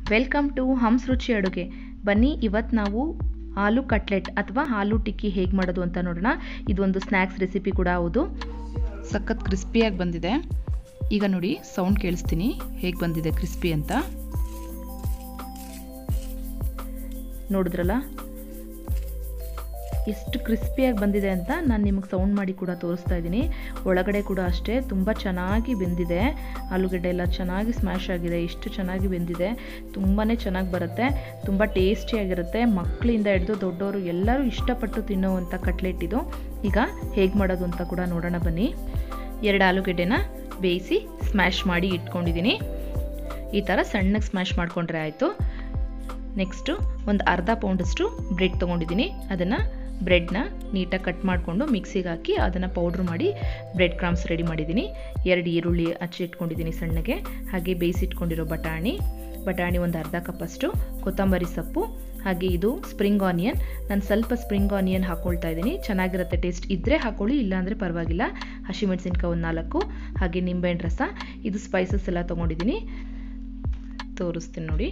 welcome to ಹಂಸ್ ರುಚಿ ಅಡುಗೆ ಬನ್ನಿ ಇವತ್ತು ನಾವು ಆಲೂ ಕಟ್ಲೆಟ್ ಅಥವಾ ಆಲೂ ಟಿಕ್ಕಿ ಹೇಗೆ ಮಾಡೋದು ಅಂತ ನೋಡೋಣ ಇದೊಂದು ಸ್ನ್ಯಾಕ್ಸ್ ರೆಸಿಪಿ ಕೂಡ ಹೌದು ಸಖತ್ ಕ್ರಿಸ್ಪಿಯಾಗಿ ಬಂದಿದೆ ಈಗ ನೋಡಿ ಸೌಂಡ್ ಕೇಳಿಸ್ತೀನಿ ಹೇಗೆ ಬಂದಿದೆ ಕ್ರಿಸ್ಪಿ ಅಂತ ನೋಡಿದ್ರಲ್ಲ ಎಷ್ಟು ಕ್ರಿಸ್ಪಿಯಾಗಿ ಬಂದಿದೆ ಅಂತ ನಾನು ನಿಮಗೆ ಸೌಂಡ್ ಮಾಡಿ ಕೂಡ ತೋರಿಸ್ತಾ ಇದ್ದೀನಿ ಒಳಗಡೆ ಕೂಡ ಅಷ್ಟೇ ತುಂಬ ಚೆನ್ನಾಗಿ ಬೆಂದಿದೆ ಆಲೂಗಡ್ಡೆ ಎಲ್ಲ ಚೆನ್ನಾಗಿ ಸ್ಮ್ಯಾಶ್ ಆಗಿದೆ ಎಷ್ಟು ಚೆನ್ನಾಗಿ ಬೆಂದಿದೆ ತುಂಬಾ ಚೆನ್ನಾಗಿ ಬರುತ್ತೆ ತುಂಬ ಟೇಸ್ಟಿಯಾಗಿರುತ್ತೆ ಮಕ್ಕಳಿಂದ ಹಿಡಿದು ದೊಡ್ಡವರು ಎಲ್ಲರೂ ಇಷ್ಟಪಟ್ಟು ತಿನ್ನೋವಂಥ ಕಟ್ಲೆಟ್ ಇದು ಈಗ ಹೇಗೆ ಮಾಡೋದು ಅಂತ ಕೂಡ ನೋಡೋಣ ಬನ್ನಿ ಎರಡು ಆಲೂಗಡ್ಡೆನ ಬೇಯಿಸಿ ಸ್ಮ್ಯಾಶ್ ಮಾಡಿ ಇಟ್ಕೊಂಡಿದ್ದೀನಿ ಈ ಥರ ಸಣ್ಣಗೆ ಸ್ಮ್ಯಾಶ್ ಮಾಡಿಕೊಂಡ್ರೆ ಆಯಿತು ನೆಕ್ಸ್ಟು ಒಂದು ಅರ್ಧ ಪೌಂಡಷ್ಟು ಬ್ರೆಡ್ ತೊಗೊಂಡಿದ್ದೀನಿ ಅದನ್ನು ಬ್ರೆಡ್ನ ನೀಟಾಗಿ ಕಟ್ ಮಾಡಿಕೊಂಡು ಮಿಕ್ಸಿಗೆ ಹಾಕಿ ಅದನ್ನು ಪೌಡ್ರ್ ಮಾಡಿ ಬ್ರೆಡ್ ಕ್ರಾಮ್ಸ್ ರೆಡಿ ಮಾಡಿದ್ದೀನಿ ಎರಡು ಈರುಳ್ಳಿ ಹಚ್ಚಿಟ್ಕೊಂಡಿದ್ದೀನಿ ಸಣ್ಣಗೆ ಹಾಗೆ ಬೇಯಿಸಿಟ್ಕೊಂಡಿರೋ ಬಟಾಣಿ ಬಟಾಣಿ ಒಂದು ಅರ್ಧ ಕಪ್ಪಷ್ಟು ಕೊತ್ತಂಬರಿ ಸೊಪ್ಪು ಹಾಗೆ ಇದು ಸ್ಪ್ರಿಂಗ್ ಆನಿಯನ್ ನಾನು ಸ್ವಲ್ಪ ಸ್ಪ್ರಿಂಗ್ ಆನಿಯನ್ ಹಾಕ್ಕೊಳ್ತಾ ಇದ್ದೀನಿ ಚೆನ್ನಾಗಿರುತ್ತೆ ಟೇಸ್ಟ್ ಇದ್ದರೆ ಹಾಕೊಳ್ಳಿ ಇಲ್ಲಾಂದರೆ ಪರವಾಗಿಲ್ಲ ಹಸಿಮೆಣಸಿನ್ಕಾಯಿ ಒಂದು ನಾಲ್ಕು ಹಾಗೆ ನಿಂಬೆಹಣ್ಣು ರಸ ಇದು ಸ್ಪೈಸಸ್ ಎಲ್ಲ ತೊಗೊಂಡಿದ್ದೀನಿ ತೋರಿಸ್ತೀನಿ ನೋಡಿ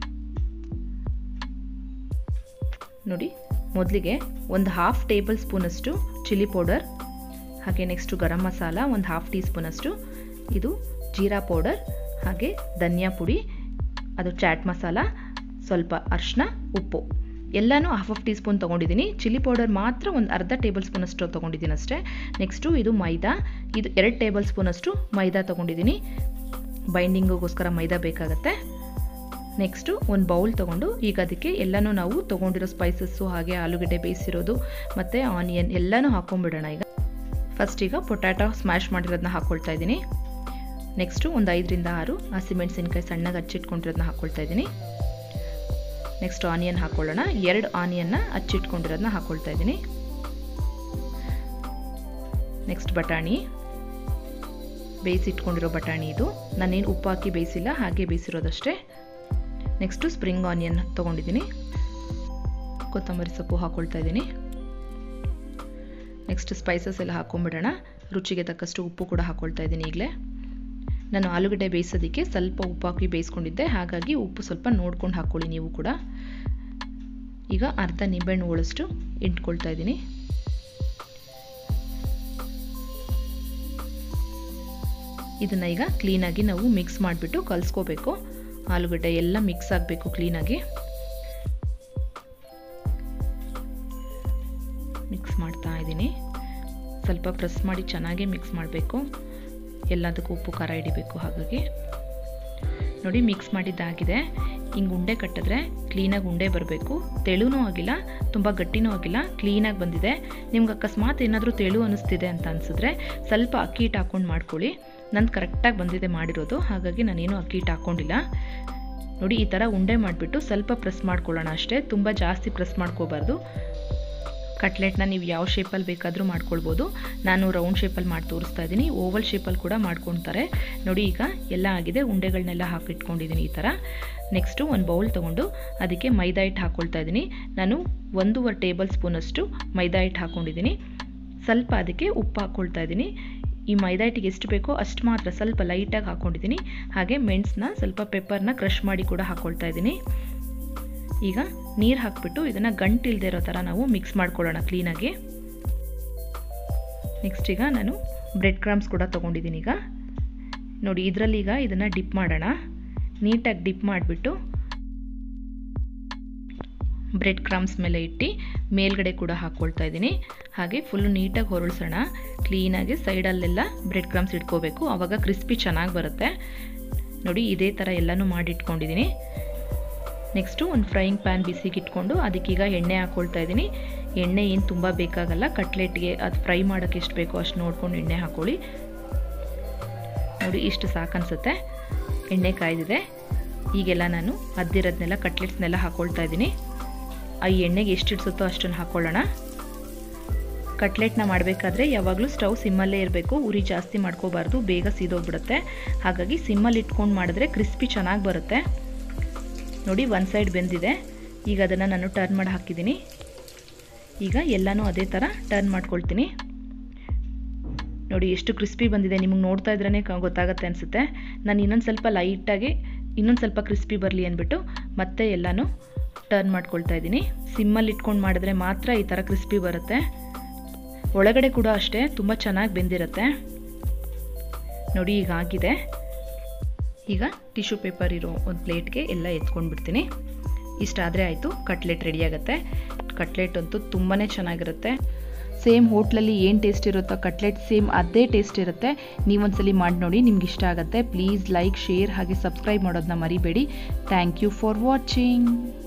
ನೋಡಿ ಮೊದಲಿಗೆ ಒಂದು ಹಾಫ್ ಟೇಬಲ್ ಸ್ಪೂನಷ್ಟು ಚಿಲ್ಲಿ ಪೌಡರ್ ಹಾಗೆ ನೆಕ್ಸ್ಟು ಗರಂ ಮಸಾಲ ಒಂದು ಹಾಫ್ ಟೀ ಸ್ಪೂನಷ್ಟು ಇದು ಜೀರಾ ಪೌಡರ್ ಹಾಗೆ ಧನಿಯಾ ಪುಡಿ ಅದು ಚಾಟ್ ಮಸಾಲ ಸ್ವಲ್ಪ ಅರಿಶಿನ ಉಪ್ಪು ಎಲ್ಲನೂ ಹಾಫ್ ಹಾಫ್ ಟೀ ಸ್ಪೂನ್ ತೊಗೊಂಡಿದ್ದೀನಿ ಚಿಲ್ಲಿ ಪೌಡರ್ ಮಾತ್ರ ಒಂದು ಅರ್ಧ ಟೇಬಲ್ ಸ್ಪೂನಷ್ಟು ತೊಗೊಂಡಿದ್ದೀನಿ ಅಷ್ಟೇ ನೆಕ್ಸ್ಟು ಇದು ಮೈದಾ ಇದು ಎರಡು ಟೇಬಲ್ ಸ್ಪೂನಷ್ಟು ಮೈದಾ ತೊಗೊಂಡಿದ್ದೀನಿ ಬೈಂಡಿಂಗಿಗೋಸ್ಕರ ಮೈದಾ ಬೇಕಾಗತ್ತೆ ನೆಕ್ಸ್ಟು ಒಂದು ಬೌಲ್ ತೊಗೊಂಡು ಈಗ ಅದಕ್ಕೆ ಎಲ್ಲನೂ ನಾವು ತೊಗೊಂಡಿರೋ ಸ್ಪೈಸಸ್ಸು ಹಾಗೆ ಆಲೂಗಡ್ಡೆ ಬೇಯಿಸಿರೋದು ಮತ್ತು ಆನಿಯನ್ ಎಲ್ಲನೂ ಹಾಕ್ಕೊಂಬಿಡೋಣ ಈಗ ಫಸ್ಟ್ ಈಗ ಪೊಟ್ಯಾಟೊ ಸ್ಮ್ಯಾಶ್ ಮಾಡಿರೋದನ್ನ ಹಾಕ್ಕೊಳ್ತಾ ಇದ್ದೀನಿ ನೆಕ್ಸ್ಟು ಒಂದು ಐದರಿಂದ ಆರು ಹಸಿಮೆಣಸಿನ್ಕಾಯಿ ಸಣ್ಣಗೆ ಹಚ್ಚಿಟ್ಕೊಂಡಿರೋದನ್ನ ಹಾಕ್ಕೊಳ್ತಾ ಇದ್ದೀನಿ ನೆಕ್ಸ್ಟ್ ಆನಿಯನ್ ಹಾಕ್ಕೊಳ್ಳೋಣ ಎರಡು ಆನಿಯನ್ನ ಹಚ್ಚಿಟ್ಕೊಂಡಿರೋದನ್ನ ಹಾಕ್ಕೊಳ್ತಾ ಇದ್ದೀನಿ ನೆಕ್ಸ್ಟ್ ಬಟಾಣಿ ಬೇಯಿಸಿಟ್ಕೊಂಡಿರೋ ಬಟಾಣಿ ಇದು ನಾನೇನು ಉಪ್ಪು ಹಾಕಿ ಬೇಯಿಸಿಲ್ಲ ಹಾಗೆ ಬೇಯಿಸಿರೋದಷ್ಟೇ ನೆಕ್ಸ್ಟು ಸ್ಪ್ರಿಂಗ್ ಆನಿಯನ್ ತೊಗೊಂಡಿದ್ದೀನಿ ಕೊತ್ತಂಬರಿ ಸೊಪ್ಪು ಹಾಕ್ಕೊಳ್ತಾ ಇದ್ದೀನಿ ನೆಕ್ಸ್ಟ್ ಸ್ಪೈಸಸ್ ಎಲ್ಲ ಹಾಕ್ಕೊಂಬಿಡೋಣ ರುಚಿಗೆ ತಕ್ಕಷ್ಟು ಉಪ್ಪು ಕೂಡ ಹಾಕ್ಕೊಳ್ತಾ ಇದ್ದೀನಿ ಈಗಲೇ ನಾನು ಆಲೂಗಡ್ಡೆ ಬೇಯಿಸೋದಕ್ಕೆ ಸ್ವಲ್ಪ ಉಪ್ಪು ಹಾಕಿ ಬೇಯಿಸ್ಕೊಂಡಿದ್ದೆ ಹಾಗಾಗಿ ಉಪ್ಪು ಸ್ವಲ್ಪ ನೋಡ್ಕೊಂಡು ಹಾಕ್ಕೊಳ್ಳಿ ನೀವು ಕೂಡ ಈಗ ಅರ್ಧ ನಿಂಬೆಹಣ್ಣು ಉಳಷ್ಟು ಇಟ್ಕೊಳ್ತಾ ಇದ್ದೀನಿ ಇದನ್ನು ಈಗ ಕ್ಲೀನಾಗಿ ನಾವು ಮಿಕ್ಸ್ ಮಾಡಿಬಿಟ್ಟು ಕಲಿಸ್ಕೋಬೇಕು ಆಲೂಗಡ್ಡೆ ಎಲ್ಲ ಮಿಕ್ಸ್ ಆಗಬೇಕು ಕ್ಲೀನಾಗಿ ಮಿಕ್ಸ್ ಮಾಡ್ತಾ ಇದ್ದೀನಿ ಸ್ವಲ್ಪ ಪ್ರೆಸ್ ಮಾಡಿ ಚೆನ್ನಾಗಿ ಮಿಕ್ಸ್ ಮಾಡಬೇಕು ಎಲ್ಲದಕ್ಕೂ ಉಪ್ಪು ಖಾರ ಹಿಡಿಬೇಕು ಹಾಗಾಗಿ ನೋಡಿ ಮಿಕ್ಸ್ ಮಾಡಿದ್ದಾಗಿದೆ ಹಿಂಗೆ ಉಂಡೆ ಕಟ್ಟಿದ್ರೆ ಕ್ಲೀನಾಗಿ ಉಂಡೆ ಬರಬೇಕು ತೆಳುನೂ ಆಗಿಲ್ಲ ತುಂಬ ಗಟ್ಟಿನೂ ಆಗಿಲ್ಲ ಕ್ಲೀನಾಗಿ ಬಂದಿದೆ ನಿಮ್ಗೆ ಅಕಸ್ಮಾತ್ ಏನಾದರೂ ತೆಳು ಅನ್ನಿಸ್ತಿದೆ ಅಂತ ಅನಿಸಿದ್ರೆ ಸ್ವಲ್ಪ ಅಕ್ಕಿ ಹಿಟ್ಟು ಹಾಕ್ಕೊಂಡು ಮಾಡ್ಕೊಳ್ಳಿ ನಂದು ಕರೆಕ್ಟಾಗಿ ಬಂದಿದೆ ಮಾಡಿರೋದು ಹಾಗಾಗಿ ನಾನೇನು ಅಕ್ಕಿ ಹಿಟ್ಟು ಹಾಕ್ಕೊಂಡಿಲ್ಲ ನೋಡಿ ಈ ಥರ ಉಂಡೆ ಮಾಡಿಬಿಟ್ಟು ಸ್ವಲ್ಪ ಪ್ರೆಸ್ ಮಾಡ್ಕೊಳ್ಳೋಣ ಅಷ್ಟೇ ತುಂಬ ಜಾಸ್ತಿ ಪ್ರೆಸ್ ಮಾಡ್ಕೋಬಾರ್ದು ಕಟ್ಲೆಟ್ನ ನೀವು ಯಾವ ಶೇಪಲ್ಲಿ ಬೇಕಾದರೂ ಮಾಡ್ಕೊಳ್ಬೋದು ನಾನು ರೌಂಡ್ ಶೇಪಲ್ಲಿ ಮಾಡಿ ತೋರಿಸ್ತಾ ಇದ್ದೀನಿ ಓವಲ್ ಶೇಪಲ್ಲಿ ಕೂಡ ಮಾಡ್ಕೊತಾರೆ ನೋಡಿ ಈಗ ಎಲ್ಲ ಆಗಿದೆ ಉಂಡೆಗಳನ್ನೆಲ್ಲ ಹಾಕಿಟ್ಕೊಂಡಿದ್ದೀನಿ ಈ ಥರ ನೆಕ್ಸ್ಟು ಒಂದು ಬೌಲ್ ತೊಗೊಂಡು ಅದಕ್ಕೆ ಮೈದಾ ಹಿಟ್ಟು ಹಾಕ್ಕೊಳ್ತಾ ಇದ್ದೀನಿ ನಾನು ಒಂದೂವರೆ ಟೇಬಲ್ ಸ್ಪೂನಷ್ಟು ಮೈದಾ ಹಿಟ್ಟು ಹಾಕ್ಕೊಂಡಿದ್ದೀನಿ ಸ್ವಲ್ಪ ಅದಕ್ಕೆ ಉಪ್ಪು ಹಾಕ್ಕೊಳ್ತಾ ಇದ್ದೀನಿ ಈ ಮೈದಾ ಹಿಟ್ಟಿಗೆ ಎಷ್ಟು ಬೇಕೋ ಅಷ್ಟು ಮಾತ್ರ ಸ್ವಲ್ಪ ಲೈಟಾಗಿ ಹಾಕ್ಕೊಂಡಿದ್ದೀನಿ ಹಾಗೆ ಮೆಣಸನ್ನ ಸ್ವಲ್ಪ ಪೆಪ್ಪರ್ನ ಕ್ರಷ್ ಮಾಡಿ ಕೂಡ ಹಾಕ್ಕೊಳ್ತಾ ಇದ್ದೀನಿ ಈಗ ನೀರು ಹಾಕ್ಬಿಟ್ಟು ಇದನ್ನು ಗಂಟಿಲ್ದೇ ಇರೋ ಥರ ನಾವು ಮಿಕ್ಸ್ ಮಾಡ್ಕೊಳ್ಳೋಣ ಕ್ಲೀನಾಗಿ ನೆಕ್ಸ್ಟ್ ಈಗ ನಾನು ಬ್ರೆಡ್ ಕ್ರಮ್ಸ್ ಕೂಡ ತೊಗೊಂಡಿದ್ದೀನಿ ಈಗ ನೋಡಿ ಇದರಲ್ಲಿ ಈಗ ಇದನ್ನು ಡಿಪ್ ಮಾಡೋಣ ನೀಟಾಗಿ ಡಿಪ್ ಮಾಡಿಬಿಟ್ಟು ಬ್ರೆಡ್ ಕ್ರಮ್ಸ್ ಮೇಲೆ ಇಟ್ಟು ಮೇಲ್ಗಡೆ ಕೂಡ ಹಾಕ್ಕೊಳ್ತಾ ಇದ್ದೀನಿ ಹಾಗೆ ಫುಲ್ಲು ನೀಟಾಗಿ ಹೊರಳಿಸೋಣ ಕ್ಲೀನಾಗಿ ಸೈಡಲ್ಲೆಲ್ಲ ಬ್ರೆಡ್ ಕ್ರಮ್ಸ್ ಇಟ್ಕೋಬೇಕು ಆವಾಗ ಕ್ರಿಸ್ಪಿ ಚೆನ್ನಾಗಿ ಬರುತ್ತೆ ನೋಡಿ ಇದೇ ಥರ ಎಲ್ಲನೂ ಮಾಡಿಟ್ಕೊಂಡಿದ್ದೀನಿ ನೆಕ್ಸ್ಟು ಒಂದು ಫ್ರೈಯಿಂಗ್ ಪ್ಯಾನ್ ಬಿಸಿಗೆ ಇಟ್ಕೊಂಡು ಅದಕ್ಕೀಗ ಎಣ್ಣೆ ಹಾಕ್ಕೊಳ್ತಾ ಇದ್ದೀನಿ ಎಣ್ಣೆ ಏನು ತುಂಬ ಬೇಕಾಗಲ್ಲ ಕಟ್ಲೆಟ್ಗೆ ಅದು ಫ್ರೈ ಮಾಡೋಕ್ಕೆ ಎಷ್ಟು ಬೇಕೋ ಅಷ್ಟು ನೋಡ್ಕೊಂಡು ಎಣ್ಣೆ ಹಾಕ್ಕೊಳ್ಳಿ ನೋಡಿ ಇಷ್ಟು ಸಾಕನ್ಸುತ್ತೆ ಎಣ್ಣೆ ಕಾಯ್ದಿದೆ ಈಗೆಲ್ಲ ನಾನು ಅದ್ದಿರೋದನ್ನೆಲ್ಲ ಕಟ್ಲೆಟ್ಸ್ನೆಲ್ಲ ಹಾಕ್ಕೊಳ್ತಾ ಇದ್ದೀನಿ ಆ ಎಣ್ಣೆಗೆ ಎಷ್ಟು ಇಡ್ಸುತ್ತೋ ಅಷ್ಟನ್ನು ಹಾಕ್ಕೊಳ್ಳೋಣ ಕಟ್ಲೆಟ್ನ ಮಾಡಬೇಕಾದ್ರೆ ಯಾವಾಗಲೂ ಸ್ಟವ್ ಸಿಮ್ಮಲ್ಲೇ ಇರಬೇಕು ಉರಿ ಜಾಸ್ತಿ ಮಾಡ್ಕೋಬಾರ್ದು ಬೇಗ ಸೀದೋಗ್ಬಿಡುತ್ತೆ ಹಾಗಾಗಿ ಸಿಮ್ಮಲ್ಲಿ ಇಟ್ಕೊಂಡು ಮಾಡಿದ್ರೆ ಕ್ರಿಸ್ಪಿ ಚೆನ್ನಾಗಿ ಬರುತ್ತೆ ನೋಡಿ ಒಂದು ಸೈಡ್ ಬೆಂದಿದೆ ಈಗ ಅದನ್ನು ನಾನು ಟರ್ನ್ ಮಾಡಿ ಹಾಕಿದ್ದೀನಿ ಈಗ ಎಲ್ಲನೂ ಅದೇ ಥರ ಟರ್ನ್ ಮಾಡ್ಕೊಳ್ತೀನಿ ನೋಡಿ ಎಷ್ಟು ಕ್ರಿಸ್ಪಿ ಬಂದಿದೆ ನಿಮಗೆ ನೋಡ್ತಾ ಇದ್ರೇ ಗೊತ್ತಾಗುತ್ತೆ ಅನಿಸುತ್ತೆ ನಾನು ಇನ್ನೊಂದು ಸ್ವಲ್ಪ ಲೈಟಾಗಿ ಇನ್ನೊಂದು ಸ್ವಲ್ಪ ಕ್ರಿಸ್ಪಿ ಬರಲಿ ಅಂದ್ಬಿಟ್ಟು ಮತ್ತೆ ಎಲ್ಲನೂ ಟರ್ನ್ ಮಾಡ್ಕೊಳ್ತಾ ಇದ್ದೀನಿ ಸಿಮ್ಮಲ್ಲಿ ಇಟ್ಕೊಂಡು ಮಾಡಿದ್ರೆ ಮಾತ್ರ ಈ ಥರ ಕ್ರಿಸ್ಪಿ ಬರುತ್ತೆ ಒಳಗಡೆ ಕೂಡ ಅಷ್ಟೇ ತುಂಬ ಚೆನ್ನಾಗಿ ಬೆಂದಿರುತ್ತೆ ನೋಡಿ ಈಗ ಆಗಿದೆ ಈಗ ಟಿಶ್ಯೂ ಪೇಪರ್ ಇರೋ ಒಂದು ಪ್ಲೇಟ್ಗೆ ಎಲ್ಲ ಎತ್ಕೊಂಡು ಬಿಡ್ತೀನಿ ಇಷ್ಟಾದರೆ ಆಯಿತು ಕಟ್ಲೆಟ್ ರೆಡಿ ಆಗುತ್ತೆ ಕಟ್ಲೆಟ್ ಅಂತೂ ತುಂಬಾ ಚೆನ್ನಾಗಿರುತ್ತೆ ಸೇಮ್ ಹೋಟ್ಲಲ್ಲಿ ಏನು ಟೇಸ್ಟ್ ಇರುತ್ತೋ ಕಟ್ಲೆಟ್ ಸೇಮ್ ಅದೇ ಟೇಸ್ಟ್ ಇರುತ್ತೆ ನೀವೊಂದ್ಸಲಿ ಮಾಡಿ ನೋಡಿ ನಿಮ್ಗೆ ಇಷ್ಟ ಆಗುತ್ತೆ ಪ್ಲೀಸ್ ಲೈಕ್ ಶೇರ್ ಹಾಗೆ ಸಬ್ಸ್ಕ್ರೈಬ್ ಮಾಡೋದನ್ನ ಮರಿಬೇಡಿ ಥ್ಯಾಂಕ್ ಯು ಫಾರ್ ವಾಚಿಂಗ್